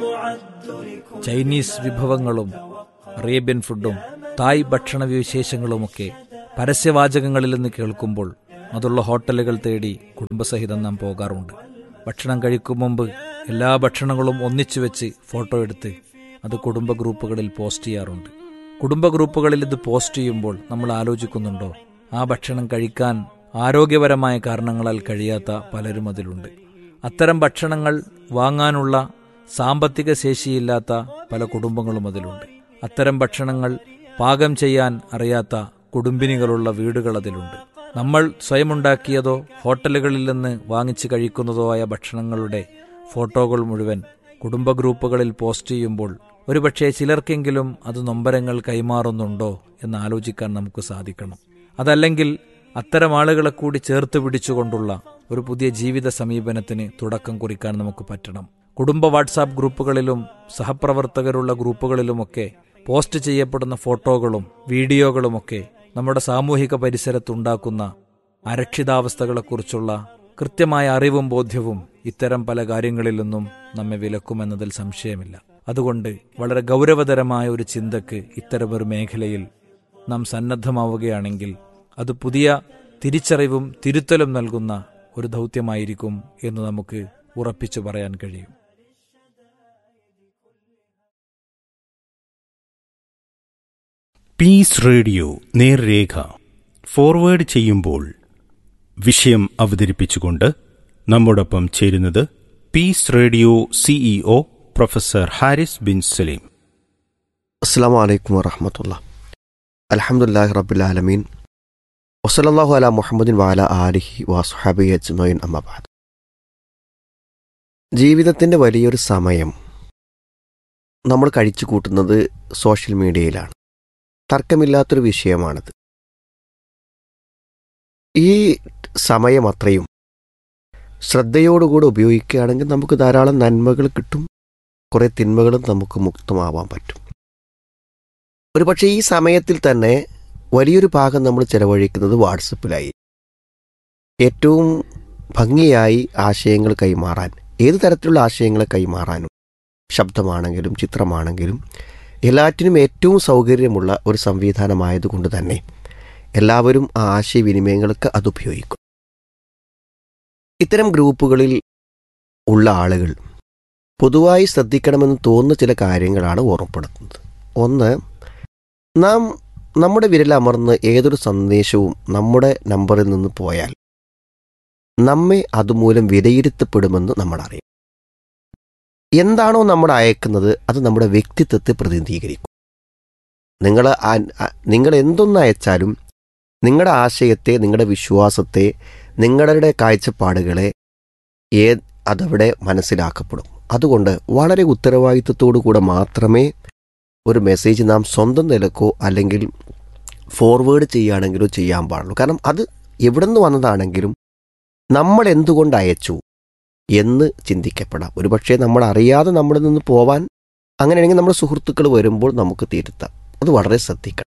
Chinese വിഭവങ്ങളും Arabian ഫുഡും തായ് ഭക്ഷണ വിശേഷങ്ങളുമൊക്കെ പരസ്യവാചകങ്ങളിൽ നിന്ന് കേൾക്കുമ്പോൾ അതുള്ള ഹോട്ടലുകൾ തേടി കുടുംബസഹിതം നാം പോകാറുണ്ട് ഭക്ഷണം കഴിക്കും മുമ്പ് എല്ലാ ഭക്ഷണങ്ങളും ഒന്നിച്ചു വെച്ച് ഫോട്ടോ എടുത്ത് അത് കുടുംബ ഗ്രൂപ്പുകളിൽ പോസ്റ്റ് ചെയ്യാറുണ്ട് കുടുംബ ഗ്രൂപ്പുകളിൽ ഇത് പോസ്റ്റ് ചെയ്യുമ്പോൾ നമ്മൾ ആലോചിക്കുന്നുണ്ടോ ആ ഭക്ഷണം കഴിക്കാൻ ആരോഗ്യപരമായ കാരണങ്ങളാൽ കഴിയാത്ത പലരും അതിലുണ്ട് അത്തരം ഭക്ഷണങ്ങൾ വാങ്ങാനുള്ള സാമ്പത്തിക ശേഷിയില്ലാത്ത പല കുടുംബങ്ങളും അതിലുണ്ട് അത്തരം ഭക്ഷണങ്ങൾ പാകം ചെയ്യാൻ അറിയാത്ത കുടുംബിനികളുള്ള വീടുകൾ അതിലുണ്ട് നമ്മൾ സ്വയം ഉണ്ടാക്കിയതോ ഹോട്ടലുകളിൽ നിന്ന് വാങ്ങിച്ച് കഴിക്കുന്നതോ ആയ ഭക്ഷണങ്ങളുടെ ഫോട്ടോകൾ മുഴുവൻ കുടുംബ ഗ്രൂപ്പുകളിൽ പോസ്റ്റ് ചെയ്യുമ്പോൾ ഒരുപക്ഷെ ചിലർക്കെങ്കിലും അത് നൊമ്പരങ്ങൾ കൈമാറുന്നുണ്ടോ എന്ന് ആലോചിക്കാൻ നമുക്ക് സാധിക്കണം അതല്ലെങ്കിൽ അത്തരം ആളുകളെ കൂടി ചേർത്ത് പിടിച്ചുകൊണ്ടുള്ള ഒരു പുതിയ ജീവിത സമീപനത്തിന് തുടക്കം കുറിക്കാൻ നമുക്ക് പറ്റണം കുടുംബ വാട്സാപ്പ് ഗ്രൂപ്പുകളിലും സഹപ്രവർത്തകരുള്ള ഗ്രൂപ്പുകളിലുമൊക്കെ പോസ്റ്റ് ചെയ്യപ്പെടുന്ന ഫോട്ടോകളും വീഡിയോകളുമൊക്കെ നമ്മുടെ സാമൂഹിക പരിസരത്തുണ്ടാക്കുന്ന അരക്ഷിതാവസ്ഥകളെക്കുറിച്ചുള്ള കൃത്യമായ അറിവും ബോധ്യവും ഇത്തരം പല കാര്യങ്ങളിൽ നിന്നും നമ്മെ വിലക്കുമെന്നതിൽ സംശയമില്ല അതുകൊണ്ട് വളരെ ഗൗരവതരമായ ഒരു ചിന്തക്ക് ഇത്തരമൊരു മേഖലയിൽ നാം സന്നദ്ധമാവുകയാണെങ്കിൽ അത് പുതിയ തിരിച്ചറിവും തിരുത്തലും നൽകുന്ന ഒരു ദൗത്യമായിരിക്കും എന്ന് നമുക്ക് ഉറപ്പിച്ചു പറയാൻ കഴിയും പീസ് റേഡിയോ നേർരേഖ ഫോർവേഡ് ചെയ്യുമ്പോൾ വിഷയം അവതരിപ്പിച്ചുകൊണ്ട് നമ്മോടൊപ്പം ചേരുന്നത് peace radio CEO professor Haris Bin Saleem അസ്സാം വലൈക്കും വറഹമത്തുള്ള അലഹമുല്ലാഹി റബുലാലമീൻ വസലല്ലാഹു അല മുഹമ്മദിൻ വാല ആലിഹി വാസുഹാബി അജ്മൈൻ അമ്മബാദ് ജീവിതത്തിൻ്റെ വലിയൊരു സമയം നമ്മൾ കഴിച്ചു കൂട്ടുന്നത് സോഷ്യൽ മീഡിയയിലാണ് തർക്കമില്ലാത്തൊരു വിഷയമാണിത് ഈ സമയം അത്രയും ശ്രദ്ധയോടുകൂടി ഉപയോഗിക്കുകയാണെങ്കിൽ നമുക്ക് ധാരാളം നന്മകൾ കിട്ടും കുറേ തിന്മകളും നമുക്ക് മുക്തമാവാൻ പറ്റും ഒരു പക്ഷേ ഈ സമയത്തിൽ തന്നെ വലിയൊരു ഭാഗം നമ്മൾ ചെലവഴിക്കുന്നത് വാട്സപ്പിലായി ഏറ്റവും ഭംഗിയായി ആശയങ്ങൾ കൈമാറാൻ ഏത് തരത്തിലുള്ള ആശയങ്ങൾ കൈമാറാനും ശബ്ദമാണെങ്കിലും ചിത്രമാണെങ്കിലും എല്ലാറ്റിനും ഏറ്റവും സൗകര്യമുള്ള ഒരു സംവിധാനമായതുകൊണ്ട് തന്നെ എല്ലാവരും ആ ആശയവിനിമയങ്ങൾക്ക് അത് ഉപയോഗിക്കും ഇത്തരം ഗ്രൂപ്പുകളിൽ ഉള്ള ആളുകൾ പൊതുവായി ശ്രദ്ധിക്കണമെന്ന് തോന്നുന്ന ചില കാര്യങ്ങളാണ് ഓർമ്മപ്പെടുത്തുന്നത് ഒന്ന് നാം നമ്മുടെ വിരലമർന്ന് ഏതൊരു സന്ദേശവും നമ്മുടെ നമ്പറിൽ നിന്ന് പോയാൽ നമ്മെ അതുമൂലം വിലയിരുത്തപ്പെടുമെന്ന് നമ്മൾ അറിയും എന്താണോ നമ്മൾ അയക്കുന്നത് അത് നമ്മുടെ വ്യക്തിത്വത്തെ പ്രതിനിധീകരിക്കും നിങ്ങൾ നിങ്ങൾ എന്തൊന്ന് അയച്ചാലും നിങ്ങളുടെ ആശയത്തെ നിങ്ങളുടെ വിശ്വാസത്തെ നിങ്ങളുടെ കാഴ്ചപ്പാടുകളെ ഏ അതവിടെ മനസ്സിലാക്കപ്പെടും അതുകൊണ്ട് വളരെ ഉത്തരവാദിത്വത്തോടു കൂടെ മാത്രമേ ഒരു മെസ്സേജ് നാം സ്വന്തം നിലക്കോ അല്ലെങ്കിൽ ഫോർവേഡ് ചെയ്യുകയാണെങ്കിലോ ചെയ്യാൻ പാടുള്ളൂ കാരണം അത് എവിടെ നിന്ന് വന്നതാണെങ്കിലും നമ്മൾ എന്തുകൊണ്ട് അയച്ചു എന്ന് ചിന്തിക്കപ്പെടാം ഒരുപക്ഷെ നമ്മൾ അറിയാതെ നമ്മളിൽ നിന്ന് പോവാൻ അങ്ങനെയാണെങ്കിൽ നമ്മുടെ സുഹൃത്തുക്കൾ വരുമ്പോൾ നമുക്ക് തിരുത്താം അത് വളരെ ശ്രദ്ധിക്കണം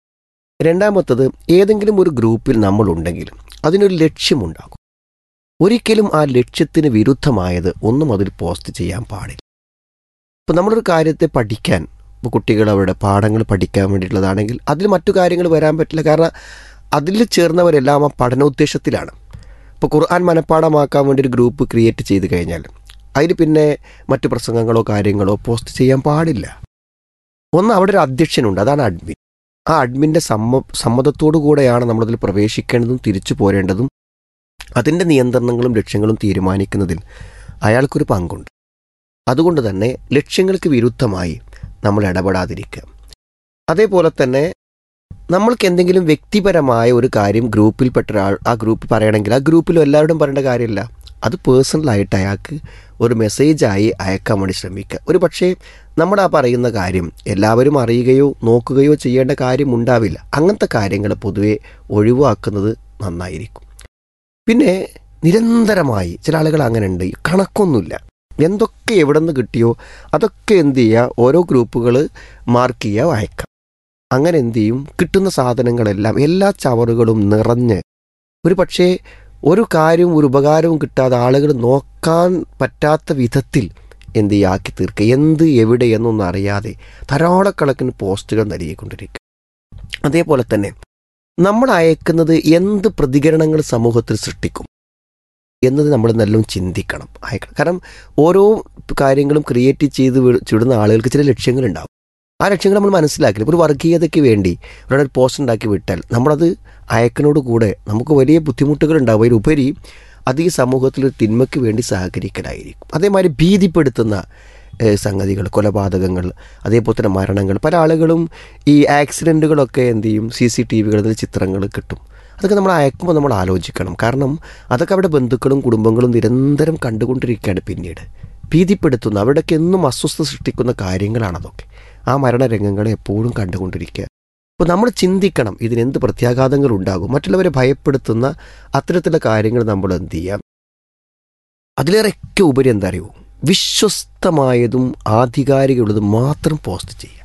രണ്ടാമത്തത് ഏതെങ്കിലും ഒരു ഗ്രൂപ്പിൽ നമ്മളുണ്ടെങ്കിൽ അതിനൊരു ലക്ഷ്യമുണ്ടാകും ഒരിക്കലും ആ ലക്ഷ്യത്തിന് വിരുദ്ധമായത് ഒന്നും അതിൽ പോസ്റ്റ് ചെയ്യാൻ പാടില്ല ഇപ്പം നമ്മളൊരു കാര്യത്തെ പഠിക്കാൻ ഇപ്പോൾ കുട്ടികൾ അവരുടെ പാഠങ്ങൾ പഠിക്കാൻ വേണ്ടിയിട്ടുള്ളതാണെങ്കിൽ അതിൽ മറ്റു കാര്യങ്ങൾ വരാൻ പറ്റില്ല കാരണം അതിൽ ചേർന്നവരെല്ലാം ആ പഠനോദ്ദേശത്തിലാണ് ഇപ്പോൾ ഖുർആൻ മനഃപ്പാടമാക്കാൻ വേണ്ടി ഒരു ഗ്രൂപ്പ് ക്രിയേറ്റ് ചെയ്ത് കഴിഞ്ഞാൽ അതിൽ പിന്നെ മറ്റു പ്രസംഗങ്ങളോ കാര്യങ്ങളോ പോസ്റ്റ് ചെയ്യാൻ പാടില്ല ഒന്ന് അവിടെ ഒരു അധ്യക്ഷനുണ്ട് അതാണ് അഡ്മിൻ ആ അഡ്മിൻ്റെ സമ്മ സമ്മതത്തോടു കൂടെയാണ് നമ്മളതിൽ പ്രവേശിക്കേണ്ടതും തിരിച്ചു പോരേണ്ടതും അതിൻ്റെ നിയന്ത്രണങ്ങളും ലക്ഷ്യങ്ങളും തീരുമാനിക്കുന്നതിൽ അയാൾക്കൊരു പങ്കുണ്ട് അതുകൊണ്ട് തന്നെ ലക്ഷ്യങ്ങൾക്ക് വിരുദ്ധമായി നമ്മൾ ഇടപെടാതിരിക്കുക അതേപോലെ തന്നെ നമ്മൾക്ക് എന്തെങ്കിലും വ്യക്തിപരമായ ഒരു കാര്യം ഗ്രൂപ്പിൽപ്പെട്ട ഒരാൾ ആ ഗ്രൂപ്പിൽ പറയണമെങ്കിൽ ആ ഗ്രൂപ്പിലും എല്ലാവരോടും പറയേണ്ട കാര്യമില്ല അത് പേഴ്സണലായിട്ട് അയാൾക്ക് ഒരു മെസ്സേജായി അയക്കാൻ വേണ്ടി ശ്രമിക്കുക ഒരു പക്ഷേ നമ്മൾ ആ പറയുന്ന കാര്യം എല്ലാവരും അറിയുകയോ നോക്കുകയോ ചെയ്യേണ്ട കാര്യം ഉണ്ടാവില്ല അങ്ങനത്തെ കാര്യങ്ങൾ പൊതുവെ ഒഴിവാക്കുന്നത് നന്നായിരിക്കും പിന്നെ നിരന്തരമായി ചില ആളുകൾ അങ്ങനെ ഉണ്ട് കണക്കൊന്നുമില്ല എന്തൊക്കെ എവിടെ നിന്ന് കിട്ടിയോ അതൊക്കെ എന്ത് ചെയ്യുക ഓരോ ഗ്രൂപ്പുകൾ മാർക്ക് ചെയ്യുക അയക്കാം അങ്ങനെ എന്ത് ചെയ്യും കിട്ടുന്ന സാധനങ്ങളെല്ലാം എല്ലാ ചവറുകളും നിറഞ്ഞ് ഒരു പക്ഷേ ഒരു കാര്യവും ഒരു ഉപകാരവും കിട്ടാതെ ആളുകൾ നോക്കാൻ പറ്റാത്ത വിധത്തിൽ എന്ത് ചെയ്യുക ആക്കി തീർക്കുക എന്ത് എവിടെ എന്നൊന്നും അറിയാതെ ധാരാളക്കണക്കിന് പോസ്റ്റുകൾ നൽകിക്കൊണ്ടിരിക്കുക അതേപോലെ തന്നെ നമ്മൾ അയക്കുന്നത് എന്ത് പ്രതികരണങ്ങൾ സമൂഹത്തിൽ സൃഷ്ടിക്കും എന്നത് നമ്മൾ നല്ലോണം ചിന്തിക്കണം അയക്കണം കാരണം ഓരോ കാര്യങ്ങളും ക്രിയേറ്റ് ചെയ്ത് വി- ചുടുന്ന ആളുകൾക്ക് ചില ലക്ഷ്യങ്ങളുണ്ടാവും ആ ലക്ഷ്യങ്ങൾ നമ്മൾ മനസ്സിലാക്കില്ല ഒരു വർഗീയതയ്ക്ക് വേണ്ടി ഒരാൾ ഒരു പോസ്റ്റ് ഉണ്ടാക്കി വിട്ടാൽ നമ്മളത് അയക്കനോട് കൂടെ നമുക്ക് വലിയ ബുദ്ധിമുട്ടുകൾ ഉണ്ടാവും അതിലുപരി അത് ഈ സമൂഹത്തിൽ ഒരു തിന്മയ്ക്ക് വേണ്ടി സഹകരിക്കലായിരിക്കും അതേമാതിരി ഭീതിപ്പെടുത്തുന്ന ഏഹ്, സംഗതികൾ കൊലപാതകങ്ങൾ അതേപോലെ തന്നെ മരണങ്ങൾ പല ആളുകളും ഈ ആക്സിഡൻറ്റുകളൊക്കെ എന്ത് ചെയ്യും സി സി ടി വികളിൽ ചിത്രങ്ങൾ കിട്ടും അതൊക്കെ നമ്മൾ അയക്കുമ്പോൾ നമ്മൾ ആലോചിക്കണം കാരണം അതൊക്കെ അവിടെ ബന്ധുക്കളും കുടുംബങ്ങളും നിരന്തരം കണ്ടുകൊണ്ടിരിക്കുകയാണ് പിന്നീട് ഭീതിപ്പെടുത്തുന്ന അവിടേക്ക് എന്നും അസ്വസ്ഥ സൃഷ്ടിക്കുന്ന കാര്യങ്ങളാണ് അതൊക്കെ ആ മരണരംഗങ്ങളെ എപ്പോഴും കണ്ടുകൊണ്ടിരിക്കുക അപ്പോൾ നമ്മൾ ചിന്തിക്കണം ഇതിനെന്ത് പ്രത്യാഘാതങ്ങൾ ഉണ്ടാകും മറ്റുള്ളവരെ ഭയപ്പെടുത്തുന്ന അത്തരത്തിലുള്ള കാര്യങ്ങൾ നമ്മൾ എന്ത് ചെയ്യാം അതിലേറെയൊക്കെ ഉപരി എന്താ അറിയോ വിശ്വസ്തമായതും ആധികാരികമുള്ളതും മാത്രം പോസ്റ്റ് ചെയ്യുക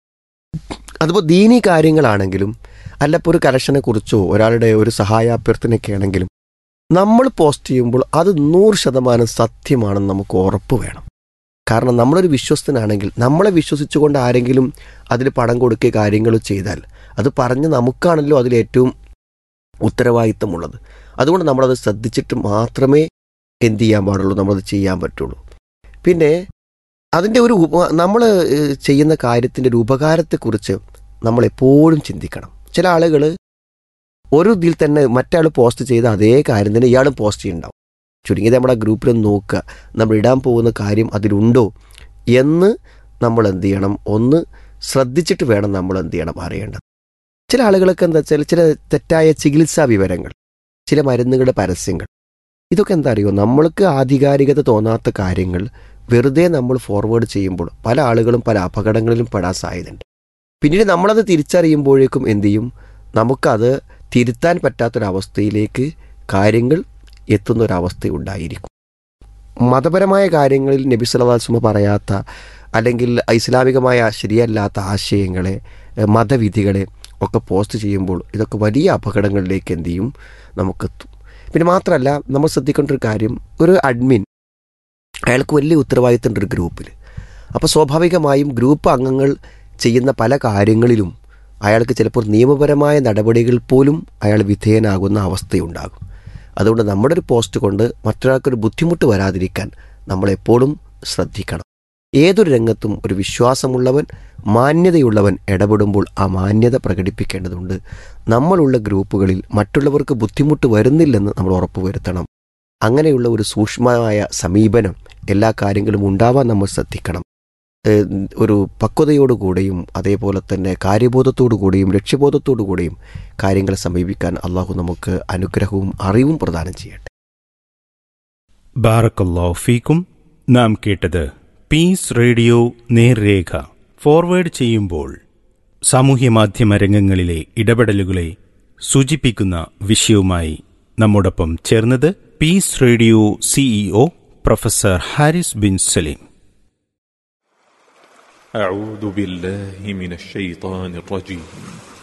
അതിപ്പോൾ ദീനീ കാര്യങ്ങളാണെങ്കിലും അല്ലപ്പോൾ ഒരു കലക്ഷനെ കുറിച്ചോ ഒരാളുടെ ഒരു സഹായാഭ്യർത്ഥനയൊക്കെ ആണെങ്കിലും നമ്മൾ പോസ്റ്റ് ചെയ്യുമ്പോൾ അത് നൂറ് ശതമാനം സത്യമാണെന്ന് നമുക്ക് ഉറപ്പ് വേണം കാരണം നമ്മളൊരു വിശ്വസ്തനാണെങ്കിൽ നമ്മളെ വിശ്വസിച്ചുകൊണ്ട് ആരെങ്കിലും അതിൽ പണം കൊടുക്കുക കാര്യങ്ങൾ ചെയ്താൽ അത് പറഞ്ഞ് നമുക്കാണല്ലോ അതിലേറ്റവും ഉത്തരവാദിത്തമുള്ളത് അതുകൊണ്ട് നമ്മളത് ശ്രദ്ധിച്ചിട്ട് മാത്രമേ എന്ത് ചെയ്യാൻ പാടുള്ളൂ നമ്മളത് ചെയ്യാൻ പറ്റുള്ളൂ പിന്നെ അതിൻ്റെ ഒരു നമ്മൾ ചെയ്യുന്ന കാര്യത്തിൻ്റെ ഒരു ഉപകാരത്തെക്കുറിച്ച് നമ്മൾ എപ്പോഴും ചിന്തിക്കണം ചില ആളുകൾ ഒരു ഇതിൽ തന്നെ മറ്റാൾ പോസ്റ്റ് ചെയ്ത അതേ കാര്യം തന്നെ ഇയാളും പോസ്റ്റ് ചെയ്യുന്നുണ്ടാവും ചുരുങ്ങിയത് നമ്മുടെ ഗ്രൂപ്പിൽ ഒന്ന് നോക്കുക നമ്മൾ ഇടാൻ പോകുന്ന കാര്യം അതിലുണ്ടോ എന്ന് നമ്മൾ എന്ത് ചെയ്യണം ഒന്ന് ശ്രദ്ധിച്ചിട്ട് വേണം നമ്മൾ എന്ത് ചെയ്യണം അറിയേണ്ടത് ചില ആളുകളൊക്കെ എന്താ വെച്ചാൽ ചില തെറ്റായ ചികിത്സാ വിവരങ്ങൾ ചില മരുന്നുകളുടെ പരസ്യങ്ങൾ ഇതൊക്കെ എന്താ അറിയോ നമ്മൾക്ക് ആധികാരികത തോന്നാത്ത കാര്യങ്ങൾ വെറുതെ നമ്മൾ ഫോർവേഡ് ചെയ്യുമ്പോൾ പല ആളുകളും പല അപകടങ്ങളിലും പെടാൻ സാധ്യതയുണ്ട് പിന്നീട് നമ്മളത് തിരിച്ചറിയുമ്പോഴേക്കും എന്ത് ചെയ്യും നമുക്കത് തിരുത്താൻ പറ്റാത്തൊരവസ്ഥയിലേക്ക് കാര്യങ്ങൾ എത്തുന്ന ഒരവസ്ഥ ഉണ്ടായിരിക്കും മതപരമായ കാര്യങ്ങളിൽ നബി സലവാസ്മ പറയാത്ത അല്ലെങ്കിൽ ഇസ്ലാമികമായ ശരിയല്ലാത്ത ആശയങ്ങളെ എഹ്, മതവിധികളെ ഒക്കെ പോസ്റ്റ് ചെയ്യുമ്പോൾ ഇതൊക്കെ വലിയ അപകടങ്ങളിലേക്ക് എന്ത് ചെയ്യും നമുക്കെത്തും പിന്നെ മാത്രമല്ല നമ്മൾ ശ്രദ്ധിക്കേണ്ട ഒരു കാര്യം ഒരു അഡ്മിൻ അയാൾക്ക് വലിയ ഉത്തരവാദിത്തമുണ്ട് ഒരു ഗ്രൂപ്പിൽ അപ്പോൾ സ്വാഭാവികമായും ഗ്രൂപ്പ് അംഗങ്ങൾ ചെയ്യുന്ന പല കാര്യങ്ങളിലും അയാൾക്ക് ചിലപ്പോൾ നിയമപരമായ നടപടികൾ പോലും അയാൾ വിധേയനാകുന്ന അവസ്ഥയുണ്ടാകും അതുകൊണ്ട് നമ്മുടെ ഒരു പോസ്റ്റ് കൊണ്ട് മറ്റൊരാൾക്കൊരു ബുദ്ധിമുട്ട് വരാതിരിക്കാൻ നമ്മളെപ്പോഴും ശ്രദ്ധിക്കണം ഏതൊരു രംഗത്തും ഒരു വിശ്വാസമുള്ളവൻ മാന്യതയുള്ളവൻ ഇടപെടുമ്പോൾ ആ മാന്യത പ്രകടിപ്പിക്കേണ്ടതുണ്ട് നമ്മളുള്ള ഗ്രൂപ്പുകളിൽ മറ്റുള്ളവർക്ക് ബുദ്ധിമുട്ട് വരുന്നില്ലെന്ന് നമ്മൾ ഉറപ്പുവരുത്തണം അങ്ങനെയുള്ള ഒരു സൂക്ഷ്മമായ സമീപനം എല്ലാ കാര്യങ്ങളും ഉണ്ടാവാൻ നമ്മൾ ശ്രദ്ധിക്കണം ഏഹ് ഒരു പക്വതയോടുകൂടെയും അതേപോലെ തന്നെ കാര്യബോധത്തോടു കൂടിയും ലക്ഷ്യബോധത്തോടു കൂടിയും കാര്യങ്ങളെ സമീപിക്കാൻ അള്ളാഹു നമുക്ക് അനുഗ്രഹവും അറിവും പ്രദാനം ചെയ്യട്ടെ ബാറക്കല്ലോ ഫീക്കും നാം കേട്ടത് പീസ് റേഡിയോ നേർരേഖ ഫോർവേഡ് ചെയ്യുമ്പോൾ സാമൂഹ്യമാധ്യമ രംഗങ്ങളിലെ ഇടപെടലുകളെ സൂചിപ്പിക്കുന്ന വിഷയവുമായി നമ്മോടൊപ്പം ചേർന്നത് peace radio CEO professor Haris Bin Saleem أعوذ بالله من الشيطان الرجيم